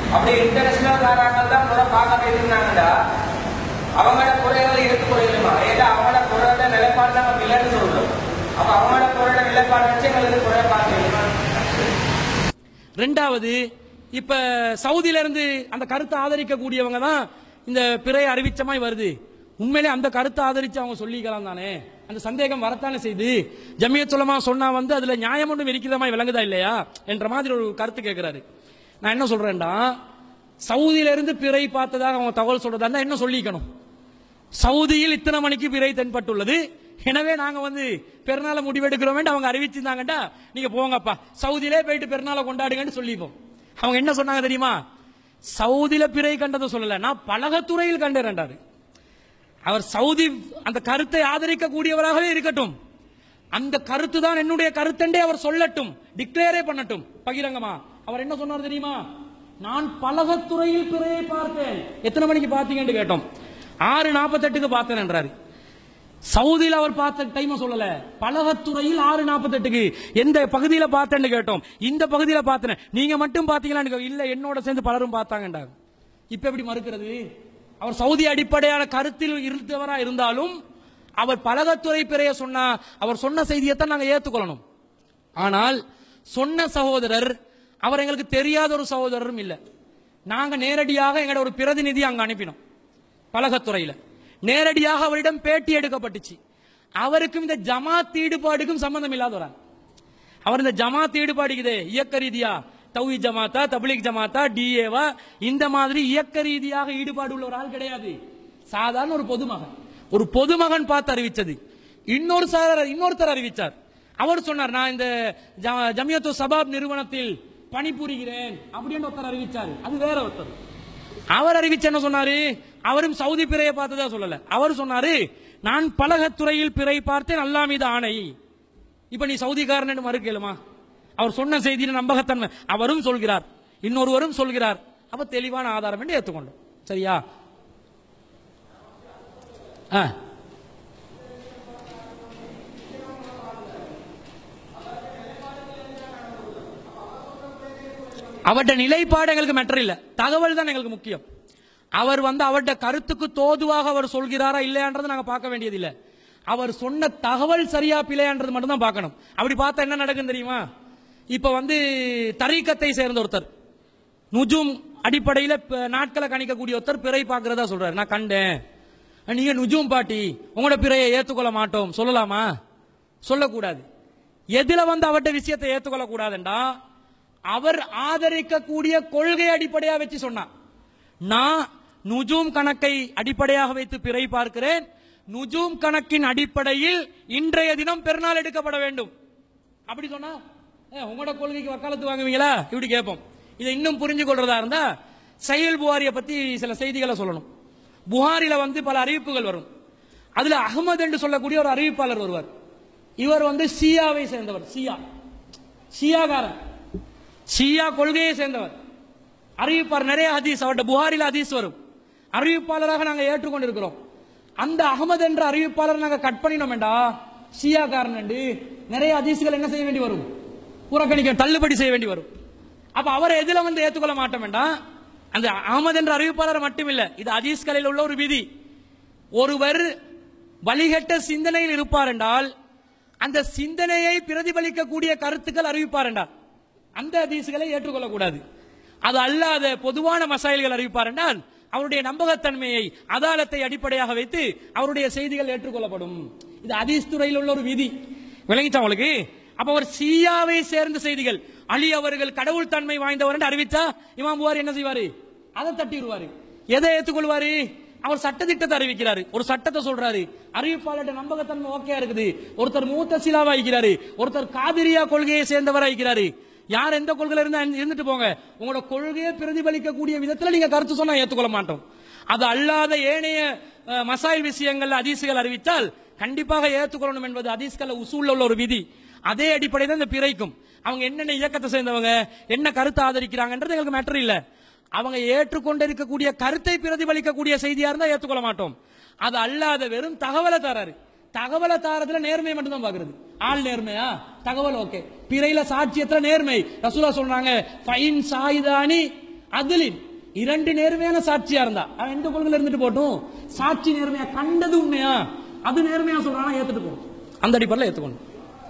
அப்படி இன்டர்நேஷனல் காரங்கள் தான் முறை பார்க்க இருந்தாங்கடா அவங்களோட குறைகளை ஏற்றுக்கொள்ளலுமா ஏன்னா அவங்களோட குறையோட நிலைப்பாடு தான் நம்ம இல்லைன்னு சொல்றோம் அப்ப அவங்களோட குறையோட நிலைப்பாடு வச்சு எங்களுக்கு குறை பார்க்கலுமா ரெண்டாவது இப்ப சவுதியில இருந்து அந்த கருத்தை ஆதரிக்க கூடியவங்க தான் இந்த பிறை அறிவிச்ச மாதிரி வருது உண்மையிலே அந்த கருத்தை ஆதரிச்சு அவங்க சொல்லிக்கலாம் தானே அந்த சந்தேகம் வரத்தானே செய்து ஜமியத் சுலமா சொன்னா வந்து அதுல நியாயம் ஒன்றும் இருக்கிற மாதிரி விளங்குதா இல்லையா என்ற மாதிரி ஒரு கருத்து கேட்கிறாரு நான் என்ன சொல்றேன்டா சவுதியில இருந்து பிறை பார்த்ததாக அவங்க தகவல் சொல்றதா இருந்தா என்ன சொல்லிக்கணும் சவுதியில் இத்தனை மணிக்கு பிறை தென்பட்டுள்ளது எனவே நாங்க வந்து பெருநாளை முடிவெடுக்கிறோம் அவங்க அறிவிச்சிருந்தாங்கடா நீங்க போங்கப்பா சவுதியிலே போயிட்டு பெருநாளை கொண்டாடுங்கன்னு சொல்லிப்போம் அவங்க என்ன சொன்னாங்க தெரியுமா சவுதியில பிறை கண்டதை சொல்லல நான் பலகத்துறையில் கண்டேன்டாரு அவர் சவுதி அந்த கருத்தை ஆதரிக்க கூடியவராகவே இருக்கட்டும் அந்த கருத்து தான் என்னுடைய கருத்தென்றே அவர் சொல்லட்டும் டிக்ளேரே பண்ணட்டும் பகிரங்கமா அவர் என்ன சொன்னார் தெரியுமா நான் பலகத்துறையில் பிறையை பார்த்தேன் எத்தனை மணிக்கு பார்த்தீங்கன்னு கேட்டோம் ஆறு நாற்பத்தெட்டுக்கு பார்த்தேன் என்றாரு சவுதியில் அவர் பார்த்த டைம் சொல்லல பலகத்துறையில் ஆறு நாற்பத்தெட்டுக்கு எந்த பகுதியில பார்த்தேன்னு கேட்டோம் இந்த பகுதியில பார்த்தேன் நீங்க மட்டும் பாத்தீங்களான்னு கே- இல்ல என்னோட சேர்ந்து பலரும் பார்த்தாங்கன்றாங்க இப்ப எப்படி மறுக்கிறது அவர் சவுதி அடிப்படையான கருத்தில் இருந்தவரா இருந்தாலும் அவர் பலகத்துறை பிறைய சொன்னா அவர் சொன்ன செய்தியைத்தான் நாங்க ஏத்துக்கொள்ளணும் ஆனால் சொன்ன சகோதரர் அவர் எங்களுக்கு தெரியாத ஒரு சகோதரரும் இல்ல நாங்க நேரடியாக எங்களோட ஒரு பிரதிநிதி அங்க அனுப்பினோம் பலகத்துறையில நேரடியாக அவரிடம் பேட்டி எடுக்கப்பட்டுச்சு அவருக்கும் இந்த ஜமாத் ஈடுபாடுக்கும் சம்பந்தம் இல்லாத ஒரு ஆள். அவர் இந்த ஜமாத் ஈடுபாடுக்குதே இயக்க ரீதியா தௌஹி ஜமாத்தா தப்லீக் ஜமாத்தா டிஏவா இந்த மாதிரி இயக்க ரீதியாக ஈடுபாடு உள்ள ஒரு ஆள் கிடையாது சாதாரண ஒரு பொதுமகன் ஒரு பொதுமகன் பார்த்து அறிவிச்சது இன்னொரு சார் இன்னொருத்தர் அறிவிச்சார் அவர் சொன்னார் நான் இந்த ஜ- ஜமியத்து சபாப் நிறுவனத்தில் பணிபுரிகிறேன் அப்படின்னு ஒருத்தர் அறிவிச்சார் அது வேற ஒருத்தர் அவர் அறிவிச்சு என்ன சொன்னாரு அவரும் சவுதி பிறையை பார்த்ததா சொல்லல அவர் சொன்னாரு நான் பலகத்துறையில் பிறை பார்த்தேன் அல்லா மீது ஆணை இப்ப நீ சவுதிக்காரன் மறுக்கலுமா அவர் சொன்ன செய்தியில நம்பகத்தன்மை அவரும் சொல்கிறார் இன்னொருவரும் சொல்கிறார் அப்ப தெளிவான ஆதாரம் என்று ஏற்றுக்கொண்டோம் சரியா ஆ. அவருடைய நிலைப்பாடு எங்களுக்கு மேட்டர் இல்ல தகவல் தான் எங்களுக்கு முக்கியம் அவர் வந்து அவருடைய கருத்துக்கு தோதுவாக அவர் சொல்கிறாரா இல்லையான்றது நாங்க பார்க்க வேண்டியதில்லை அவர் சொன்ன தகவல் சரியா பிழையான்றது மட்டும் தான் பார்க்கணும் அப்படி பார்த்தா என்ன நடக்கும் தெரியுமா இப்ப வந்து தரீக்கத்தை சேர்ந்த ஒருத்தர் நுஜும் அடிப்படையில ப- நாட்களை கணிக்கக்கூடிய ஒருத்தர் பிறை பார்க்கிறதா சொல்றாரு நான் கண்டேன் நீங்க நுஜும் பாட்டி உங்களோட பிறையை ஏத்துக்கொள்ள மாட்டோம் சொல்லலாமா சொல்லக்கூடாது எதுல வந்து அவர்ட்ட விஷயத்தை ஏத்துக்கொள்ள கூடாதுண்டா அவர் ஆதரிக்கக்கூடிய கொள்கை அடிப்படையா வச்சு சொன்னார் நான் நுஜூம் கணக்கை அடிப்படையாக வைத்து பிறை பார்க்கிறேன் நுஜூம் கணக்கின் அடிப்படையில் இன்றைய தினம் பெருநாள் எடுக்கப்பட வேண்டும் அப்படி சொன்னா ஏ, உங்களோட கொள்கைக்கு வக்காலத்து வாங்குவீங்களா இப்படி கேட்போம் இதை இன்னும் புரிஞ்சு கொள்றதா இருந்தா சையல் புகாரியை பத்தி சில செய்திகளை சொல்லணும் புகாரில வந்து பல அறிவிப்புகள் வரும் அதுல அகமது என்று சொல்லக்கூடிய ஒரு அறிவிப்பாளர் வருவார் இவர் வந்து ஷியாவை சேர்ந்தவர் ஷியா ஷியாகாரன் ஷியா கொள்கையை சேர்ந்தவர் அறிவிப்பார் நிறைய ஹதீஸ் அவர்கிட்ட புகாரில ஹதீஸ் வரும் அறிவிப்பாளராக நாங்க ஏற்றுக்கொண்டிருக்கிறோம் அந்த அகமது என்ற அறிவிப்பாளர் நாங்க கட் பண்ணினோம்டா ஷியாக்காரன் என்று நிறைய ஹதீஸ்கள் என்ன செய்ய வேண்டி வரும் புறக்கணிக்க தள்ளுபடி செய்ய வேண்டி வரும் அப்ப அவரை எதுல வந்து ஏத்துக்கொள்ள மாட்டோம் வேண்டாம் அந்த அகமது என்ற அறிவிப்பாளர் மட்டுமில்ல இது ஹதீஸ்களில் உள்ள ஒரு விதி ஒருவர் வழிகட்ட சிந்தனையில் இருப்பார் என்றால் அந்த சிந்தனையை பிரதிபலிக்கக்கூடிய கருத்துக்கள் அறிவிப்பார் என்றால் அந்த ஹதீஸ்களை ஏற்றுக்கொள்ளக்கூடாது அது அல்லாத பொதுவான மசாயல்கள் அறிவிப்பார் என்றால் அவருடைய நம்பகத்தன்மையை அதாலத்தை அடிப்படையாக வைத்து அவருடைய செய்திகள் ஏற்றுக்கொள்ளப்படும் இது ஹதீஸ் துறையில் உள்ள ஒரு விதி விளங்கிச்சா உங்களுக்கு அப்ப அவர் சியாவை சேர்ந்த செய்திகள் அலி அவர்கள் கடவுள் தன்மை வாய்ந்தவர் என்று அறிவிச்சா இமாம் புகாரி என்ன செய்வாரு அதை தட்டிடுவாரு எதை ஏத்துக்கொள்வாரு அவர் சட்டத்திட்டத்தை அறிவிக்கிறாரு ஒரு சட்டத்தை சொல்றாரு அறிவிப்பாளர்கிட்ட நம்பகத்தன்மை ஓகே இருக்குது ஒருத்தர் மூத்த சிலாவா இருக்கிறாரு ஒருத்தர் காதிரியா கொள்கையை சேர்ந்தவரா இருக்கிறாரு யார் எந்த கொள்கையில இருந்தா இருந்துட்டு போங்க உங்களோட கொள்கையை பிரதிபலிக்கக்கூடிய விதத்துல நீங்க கருத்து சொன்னா ஏத்துக்கொள்ள மாட்டோம் அது அல்லாத ஏனைய அஹ், மசாயில் விஷயங்கள் அதிசுகள் அறிவித்தால் கண்டிப்பாக ஏத்துக்கொள்ளணும் என்பது அதிஸ்கல்ல உசூல்ல உள்ள ஒரு விதி அதே அடிப்படையில் தான் இந்த பிறைக்கும் அவங்க என்னென்ன இயக்கத்தை சேர்ந்தவங்க என்ன கருத்தை ஆதரிக்கிறாங்கன்றது எங்களுக்கு மேட்டர் இல்ல அவங்க ஏற்றுக்கொண்டிருக்கக்கூடிய கருத்தை பிரதிபலிக்கக்கூடிய செய்தியா இருந்தா ஏற்றுக்கொள்ள மாட்டோம் அது அல்லாத வெறும் தகவலை தராரு தகவலை தாரதுல நேர்மை மட்டும் தான் பாக்குறது ஆள் நேர்மையா தகவல் ஓகே பிறையில சாட்சியத்துல நேர்மை ரசூலா சொல்றாங்க ஃபைன் சாயிதானி அதிலின் இரண்டு நேர்மையான சாட்சியா இருந்தா அவன் எந்த கொள்கையில இருந்துட்டு போட்டும் சாட்சி நேர்மையா கண்டது உண்மையா அது நேர்மையா சொல்றானா ஏத்துட்டு போகும் அந்த அடிப்படையில் ஏத்துக்கணும்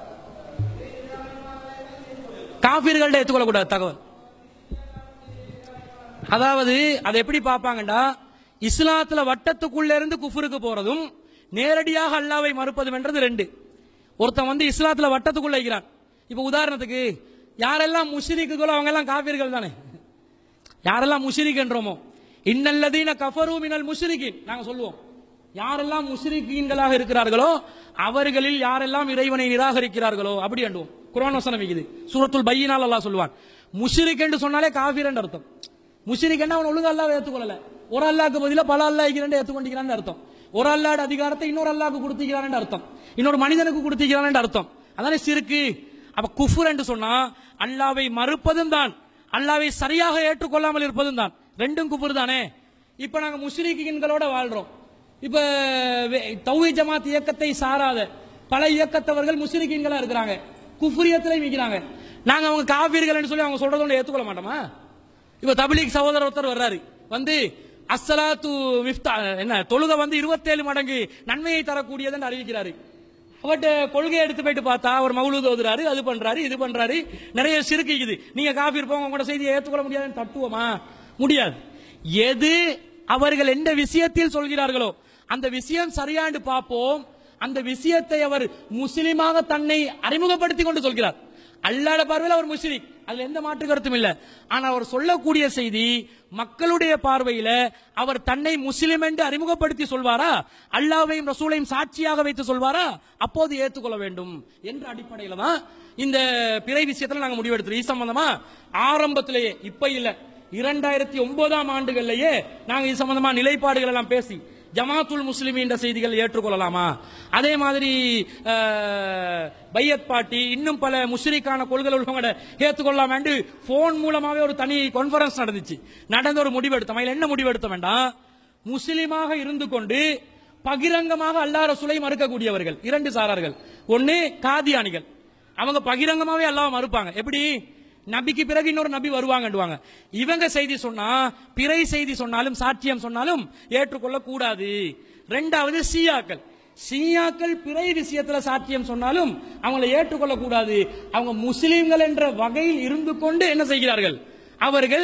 காபீர்கள்ட்ட ஏத்துக்கொள்ளக்கூடாது தகவல் அதாவது அதை எப்படி பார்ப்பாங்கடா இஸ்லாத்துல வட்டத்துக்குள்ள இருந்து குஃபருக்கு போறதும் நேரடியாக அல்லாவை மறுப்பதும் என்றது ரெண்டு ஒருத்தன் வந்து இஸ்லாத்துல வட்டத்துக்குள்ள இருக்கிறான் இப்ப உதாரணத்துக்கு யாரெல்லாம் முஷ்ரிக்குகளோ அவங்க எல்லாம் காபீர்கள் தானே யாரெல்லாம் முஷ்ரிக் என்றோமோ இன்னல்லதீன கஃபரு மினல் முஷ்ரிகின் நாங்க சொல்லுவோம் யாரெல்லாம் முஷ்ரிகீன்களாக இருக்கிறார்களோ அவர்களில் யாரெல்லாம் இறைவனை நிராகரிக்கிறார்களோ அப்படி அண்டுவோம் குர்ஆன் வசனம் இருக்குது சூரத்துல் பையினால் அல்லாஹ் சொல்லுவான் முஷ்ரிக் என்று சொன்னாலே காஃபிர் என்று அர்த்தம் முஷ்ரிக் என்ன அவன் ஒழுங்கா அல்லாஹ் ஏத்துக்கொள்ளல ஒரு அல்லாஹ்க்கு பதிலா பல அல்லாஹ் இருக்கிறேன் ஏத்துக்கொண்டிருக்கிறான்னு அர்த்தம் ஒரு அல்லாஹ்ட அதிகாரத்தை இன்னொரு அல்லாஹ்க்கு கொடுத்திருக்கிறான் அர்த்தம் இன்னொரு மனிதனுக்கு கொடுத்திருக்கிறான் அர்த்தம் அதானே சிறுக்கு அப்ப குஃபுர் என்று சொன்னா அல்லாவை மறுப்பதும் தான் அல்லாவை சரியாக ஏற்றுக்கொள்ளாமல் இருப்பதும் தான் ரெண்டும் குஃபுர் தானே இப்ப நாங்க முஸ்லிம்களோட வாழ்றோம் இப்ப வே- தௌஹீத் ஜமாத் இயக்கத்தை சாராத பல இயக்கத்தவர்கள் முஸ்லிம்களா இருக்கிறாங்க குஃபுரியத்துல நிக்கிறாங்க நாங்க அவங்க காபீர்கள் சொல்லி அவங்க சொல்றதோட ஏத்துக்கொள்ள மாட்டோமா இப்ப தபிலீக் சகோதரர் ஒருத்தர் வர்றாரு வந்து அஸ்ஸலாத்து மிஃப்தா என்ன தொழுகை வந்து இருபத்தேழு மடங்கு நன்மையை தரக்கூடியதுன்னு அறிவிக்கிறாரு அவர்கிட்ட கொள்கையை எடுத்து போயிட்டு பார்த்தா அவர் மவுலூத் ஓதுறாரு அது பண்றாரு இது பண்றாரு நிறைய சிறுக்கிக்குது நீங்க காஃபீர் போங்க உங்களோட செய்தியை ஏத்துக்கொள்ள முடியாதுன்னு தட்டுவோமா முடியாது எது அவர்கள் எந்த விஷயத்தில் சொல்கிறார்களோ அந்த விஷயம் சரியாண்டு பார்ப்போம் அந்த விஷயத்தை அவர் முஸ்லிமாக தன்னை அறிமுகப்படுத்திக் கொண்டு சொல்கிறார் அல்லாட பார்வையில் அவர் முஸ்லிக் அதுல எந்த மாற்று கருத்தும் இல்ல ஆனா அவர் சொல்லக்கூடிய செய்தி மக்களுடைய பார்வையில அவர் தன்னை முஸ்லிம் என்று அறிமுகப்படுத்தி சொல்வாரா அல்லாவையும் ரசூலையும் சாட்சியாக வைத்து சொல்வாரா அப்போது ஏற்றுக்கொள்ள வேண்டும் என்ற அடிப்படையில தான் இந்த பிறை விஷயத்துல நாங்க முடிவெடுத்தோம் இது சம்பந்தமா ஆரம்பத்திலேயே இப்ப இல்ல இரண்டாயிரத்தி ஒன்பதாம் ஆண்டுகள்லயே நாங்க இது சம்பந்தமா நிலைப்பாடுகள் எல்லாம் பேசி ஜமாத்துல் முஸ்லிம் என்ற செய்திகள் ஏற்றுக்கொள்ளலாமா அதே மாதிரி அஹ், பையத் பாட்டி இன்னும் பல முஸ்லிக்கான கொள்கை உள்ளவங்க ஏற்றுக்கொள்ளலாம் என்று போன் மூலமாவே ஒரு தனி கான்ஃபரன்ஸ் நடந்துச்சு நடந்த ஒரு முடிவெடுத்தோம் அதில் என்ன முடிவெடுத்த வேண்டாம் முஸ்லிமாக இருந்து கொண்டு பகிரங்கமாக அல்லா ரசூலை மறுக்கக்கூடியவர்கள் இரண்டு சாரார்கள் ஒன்னு காதியானிகள் அவங்க பகிரங்கமாவே அல்லாஹ் மறுப்பாங்க எப்படி நபிக்கு பிறகு இன்னொரு நபி வருவாங்கன்னுவாங்க இவங்க செய்தி சொன்னா பிறை செய்தி சொன்னாலும் சாட்சியம் சொன்னாலும் ஏற்றுக்கொள்ள கூடாது ரெண்டாவது சியாக்கள் சியாக்கள் பிறை விஷயத்துல சாட்சியம் சொன்னாலும் அவங்களை ஏற்றுக்கொள்ள கூடாது அவங்க முஸ்லிம்கள் என்ற வகையில் இருந்து கொண்டு என்ன செய்கிறார்கள் அவர்கள்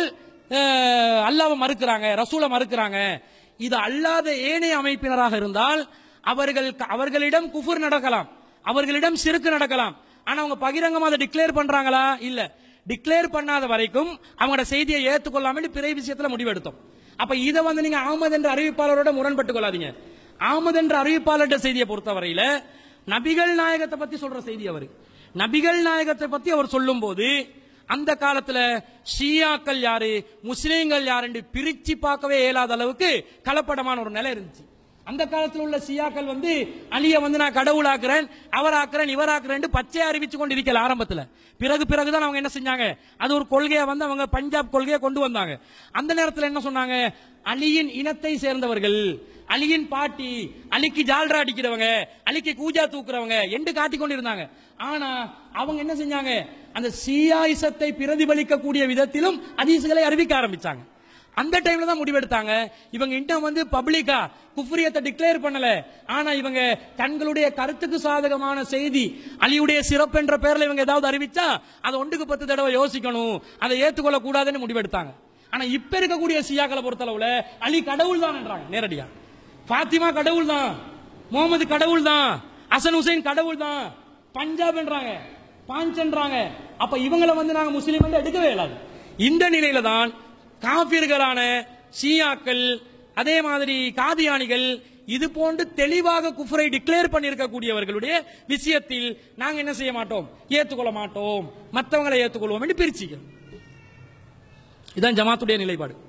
அஹ், அல்லாவை மறுக்கிறாங்க ரசூலை மறுக்கிறாங்க இது அல்லாத ஏனைய அமைப்பினராக இருந்தால் அவர்கள் அவர்களிடம் குஃபுர் நடக்கலாம் அவர்களிடம் சிறுக்கு நடக்கலாம் ஆனா அவங்க பகிரங்கமா அதை டிக்ளேர் பண்றாங்களா இல்ல டிக்ளேர் பண்ணாத வரைக்கும் அவங்களோட செய்தியை ஏத்துக்கொள்ளாமல் பிறை விஷயத்துல முடிவெடுத்தோம் அப்ப இதை வந்து நீங்க அகமது என்ற அறிவிப்பாளரோட முரண்பட்டுக் கொள்ளாதீங்க அகமது என்ற அறிவிப்பாளர் செய்தியை பொறுத்தவரையில நபிகள் நாயகத்தை பத்தி சொல்ற செய்தி அவரு நபிகள் நாயகத்தை பத்தி அவர் சொல்லும் போது அந்த காலத்துல ஷியாக்கள் யாரு முஸ்லீம்கள் யாருன்னு பிரிச்சு பார்க்கவே இயலாத அளவுக்கு கலப்படமான ஒரு நிலை இருந்துச்சு அந்த காலத்துல உள்ள சியாக்கள் வந்து அலிய வந்து நான் கடவுள் ஆக்குறேன் அவர் ஆக்குறேன் இவர் ஆக்குறேன் பச்சை அறிவிச்சு கொண்டு இருக்கல ஆரம்பத்துல பிறகு பிறகுதான் அவங்க என்ன செஞ்சாங்க அது ஒரு கொள்கையை வந்து அவங்க பஞ்சாப் கொள்கையை கொண்டு வந்தாங்க அந்த நேரத்துல என்ன சொன்னாங்க அலியின் இனத்தை சேர்ந்தவர்கள் அலியின் பாட்டி அலிக்கு ஜால்ரா அடிக்கிறவங்க அலிக்கு கூஜா தூக்குறவங்க என்று காட்டிக் கொண்டிருந்தாங்க ஆனா அவங்க என்ன செஞ்சாங்க அந்த சியாயிசத்தை பிரதிபலிக்கக்கூடிய விதத்திலும் அதீசுகளை அறிவிக்க ஆரம்பிச்சாங்க அந்த டைம்ல தான் முடிவெடுத்தாங்க இவங்க இன்னும் வந்து பப்ளிக்கா குஃப்ரியத்தை டிக்ளேர் பண்ணல ஆனா இவங்க தங்களுடைய கருத்துக்கு சாதகமான செய்தி அலியுடைய சிறப்பு என்ற பேர்ல இவங்க ஏதாவது அறிவிச்சா அதை ஒன்றுக்கு பத்து தடவை யோசிக்கணும் அதை ஏத்துக்கொள்ள கூடாதுன்னு முடிவெடுத்தாங்க ஆனா இப்ப இருக்கக்கூடிய சியாக்களை பொறுத்தளவுல அலி கடவுள் தான் என்றாங்க நேரடியா பாத்திமா கடவுள் தான் முகமது கடவுள் தான் அசன் ஹுசைன் கடவுள் தான் பஞ்சாப் என்றாங்க பாஞ்சன்றாங்க அப்ப இவங்களை வந்து நாங்க முஸ்லீம் என்று எடுக்கவே இயலாது இந்த நிலையில தான் காபிர்களான ஷியாக்கள் அதே மாதிரி காதியானிகள் இது போன்று தெளிவாக குஃபரை டிக்ளேர் பண்ணியிருக்கக்கூடியவர்களுடைய விஷயத்தில் நாங்க என்ன செய்ய மாட்டோம் ஏத்துக்கொள்ள மாட்டோம் மற்றவங்களை ஏத்துக்கொள்வோம் என்று பிரிச்சுக்கிறோம் இதான் ஜமாத்துடைய நிலைப்பாடு